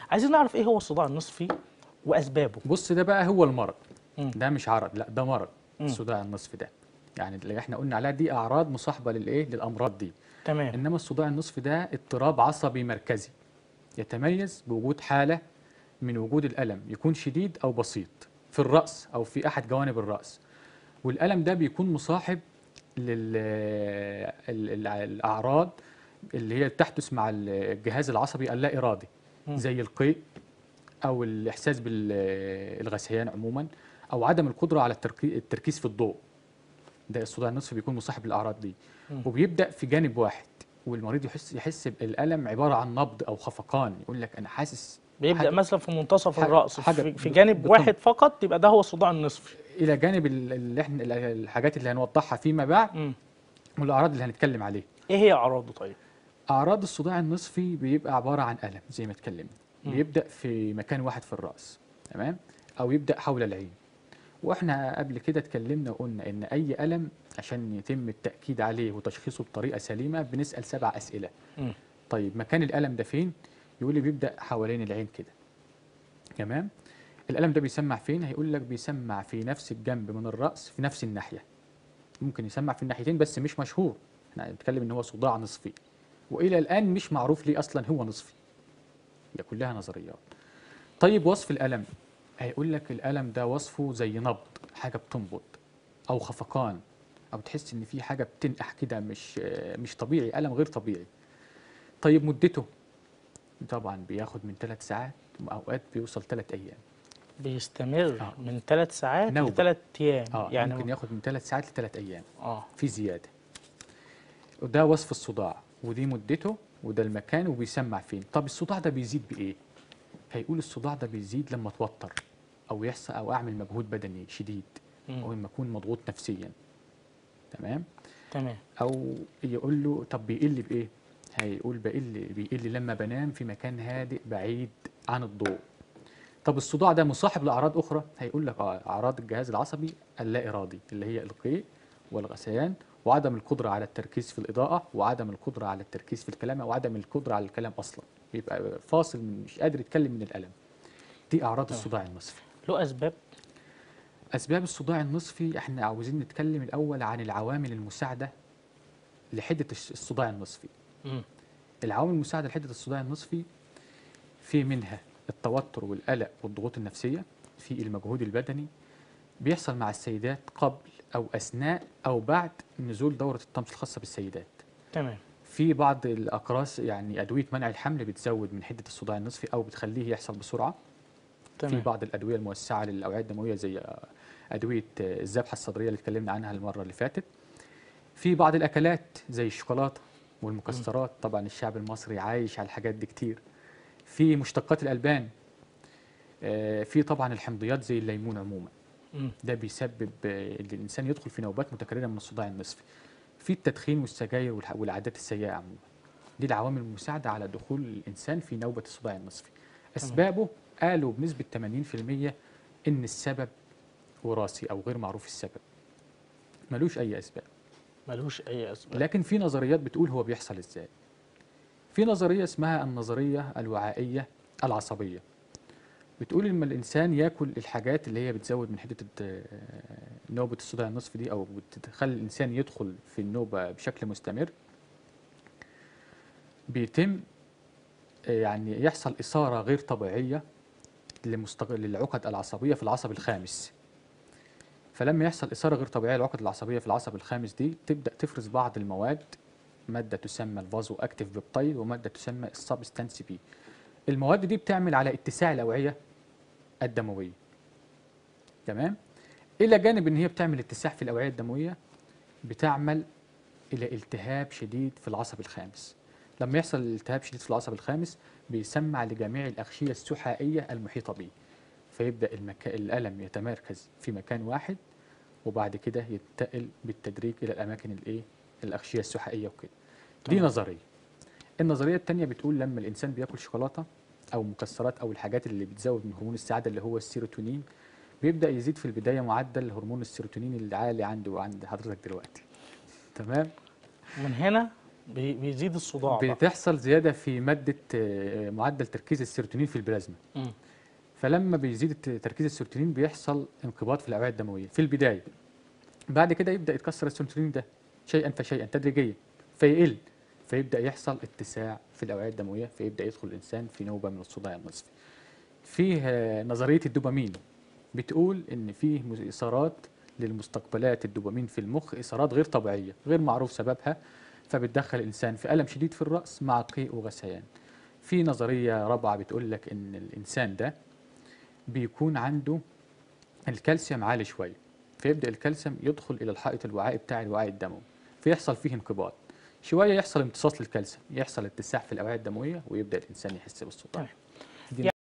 عايزين نعرف ايه هو الصداع النصفي واسبابه بص ده بقى هو المرض مم. ده مش عرض لا ده مرض مم. الصداع النصفي ده يعني اللي احنا قلنا عليها دي اعراض مصاحبه للايه للامراض دي تمام انما الصداع النصفي ده اضطراب عصبي مركزي يتميز بوجود حاله من وجود الالم يكون شديد او بسيط في الراس او في احد جوانب الراس والالم ده بيكون مصاحب للاعراض اللي هي تحدث مع الجهاز العصبي اللا ارادي مم. زي القيء او الاحساس بالغثيان عموما او عدم القدره على التركي- التركيز في الضوء ده الصداع النصفي بيكون مصاحب الاعراض دي مم. وبيبدا في جانب واحد والمريض يحس يحس بالالم عباره عن نبض او خفقان يقول لك انا حاسس بيبدا حاجة- مثلا في منتصف حاجة- الراس حاجة في, في ب- جانب بتنبض. واحد فقط يبقى ده هو الصداع النصفي الى جانب ال- اللي احنا ال- الحاجات اللي هنوضحها فيما بعد مم. والاعراض اللي هنتكلم عليها ايه هي اعراضه طيب اعراض الصداع النصفي بيبقى عباره عن الم زي ما اتكلمنا مم. بيبدا في مكان واحد في الراس تمام او يبدا حول العين واحنا قبل كده اتكلمنا وقلنا ان اي الم عشان يتم التاكيد عليه وتشخيصه بطريقه سليمه بنسال سبع اسئله مم. طيب مكان الالم ده فين يقول لي بيبدا حوالين العين كده تمام الالم ده بيسمع فين هيقول لك بيسمع في نفس الجنب من الراس في نفس الناحيه ممكن يسمع في الناحيتين بس مش مشهور احنا بنتكلم ان هو صداع نصفي والى الان مش معروف ليه اصلا هو نصفي هي كلها نظريات طيب وصف الالم هيقول لك الالم ده وصفه زي نبض حاجه بتنبض او خفقان او تحس ان في حاجه بتنقح كده مش مش طبيعي الم غير طبيعي طيب مدته طبعا بياخد من ثلاث ساعات واوقات بيوصل ثلاث ايام بيستمر آه. من ثلاث ساعات نوبة. لثلاث ايام اه يعني ممكن ياخد من ثلاث ساعات لثلاث ايام اه في زياده وده وصف الصداع ودي مدته وده المكان وبيسمع فين طب الصداع ده بيزيد بايه هيقول الصداع ده بيزيد لما اتوتر او يحصل او اعمل مجهود بدني شديد او مم. لما اكون مضغوط نفسيا تمام تمام او يقول له طب بيقل بايه هيقول بيقل بيقل لما بنام في مكان هادئ بعيد عن الضوء طب الصداع ده مصاحب لاعراض اخرى هيقول لك اه اعراض الجهاز العصبي اللا ارادي اللي هي القيء والغثيان وعدم القدره على التركيز في الاضاءه وعدم القدره على التركيز في الكلام او عدم القدره على الكلام اصلا يبقى فاصل من مش قادر يتكلم من الالم دي اعراض تمام. الصداع النصفي له اسباب أسباب الصداع النصفي إحنا عاوزين نتكلم الأول عن العوامل المساعدة لحدة الش- الصداع النصفي. مم. العوامل المساعدة لحدة الصداع النصفي في منها التوتر والقلق والضغوط النفسية، في المجهود البدني بيحصل مع السيدات قبل أو أثناء أو بعد نزول دورة الطمس الخاصة بالسيدات. تمام في بعض الأقراص يعني أدوية منع الحمل بتزود من حدة الصداع النصفي أو بتخليه يحصل بسرعة. في تمام بعض الادويه الموسعه للاوعيه الدمويه زي ادويه الذبحه الصدريه اللي اتكلمنا عنها المره اللي فاتت في بعض الاكلات زي الشوكولاته والمكسرات طبعا الشعب المصري عايش على الحاجات دي كتير في مشتقات الالبان آه، في طبعا الحمضيات زي الليمون عموما مم. ده بيسبب آه، ان الانسان يدخل في نوبات متكرره من الصداع النصفي في التدخين والسجاير والح- والعادات السيئه عموما دي العوامل المساعده على دخول الانسان في نوبه الصداع النصفي اسبابه قالوا بنسبه 80% ان السبب وراثي او غير معروف السبب ملوش اي اسباب ملوش اي اسباب لكن في نظريات بتقول هو بيحصل ازاي في نظريه اسمها النظريه الوعائيه العصبيه بتقول لما الانسان ياكل الحاجات اللي هي بتزود من حده الت- نوبه الصداع النصفي دي او بتخلي الانسان يدخل في النوبه بشكل مستمر بيتم آه، يعني يحصل اثاره غير طبيعيه لمستق... للعقد العصبيه في العصب الخامس فلما يحصل اثاره غير طبيعيه للعقد العصبيه في العصب الخامس دي تبدا تفرز بعض المواد ماده تسمى الفازو اكتيف بيبتايد وماده تسمى السبستانس بي المواد دي بتعمل على اتساع الاوعيه الدمويه تمام الى جانب ان هي بتعمل اتساع في الاوعيه الدمويه بتعمل الى التهاب شديد في العصب الخامس لما يحصل التهاب شديد في العصب الخامس بيسمع لجميع الاغشيه السحائيه المحيطه به فيبدا المكا... الالم يتمركز في مكان واحد وبعد كده ينتقل بالتدريج الى الاماكن الايه الاغشيه السحائيه وكده دي تمام. نظريه النظريه الثانيه بتقول لما الانسان بياكل شوكولاته او مكسرات او الحاجات اللي بتزود من هرمون السعاده اللي هو السيروتونين بيبدا يزيد في البدايه معدل هرمون السيروتونين اللي عالي عنده وعند حضرتك دلوقتي تمام من هنا بي- بيزيد الصداع بقى. بتحصل زياده في ماده آه، معدل تركيز السيروتونين في البلازما مم. فلما بيزيد الت- تركيز السيروتونين بيحصل انقباض في الاوعيه الدمويه في البدايه بعد كده يبدا يتكسر السيروتونين ده شيئا فشيئا تدريجيا فيقل فيبدا يحصل اتساع في الاوعيه الدمويه فيبدا يدخل الانسان في نوبه من الصداع النصفي فيه آه، نظريه الدوبامين بتقول ان فيه مز- اثارات للمستقبلات الدوبامين في المخ اثارات غير طبيعيه غير معروف سببها فبتدخل الانسان في الم شديد في الراس مع قيء وغثيان في نظريه رابعه بتقول لك ان الانسان ده بيكون عنده الكالسيوم عالي شويه فيبدا الكالسيوم يدخل الى الحائط الوعائي بتاع الوعاء الدموي فيحصل فيه انقباض شويه يحصل امتصاص للكالسيوم يحصل اتساع في الاوعيه الدمويه ويبدا الانسان يحس بالصداع طيب. دي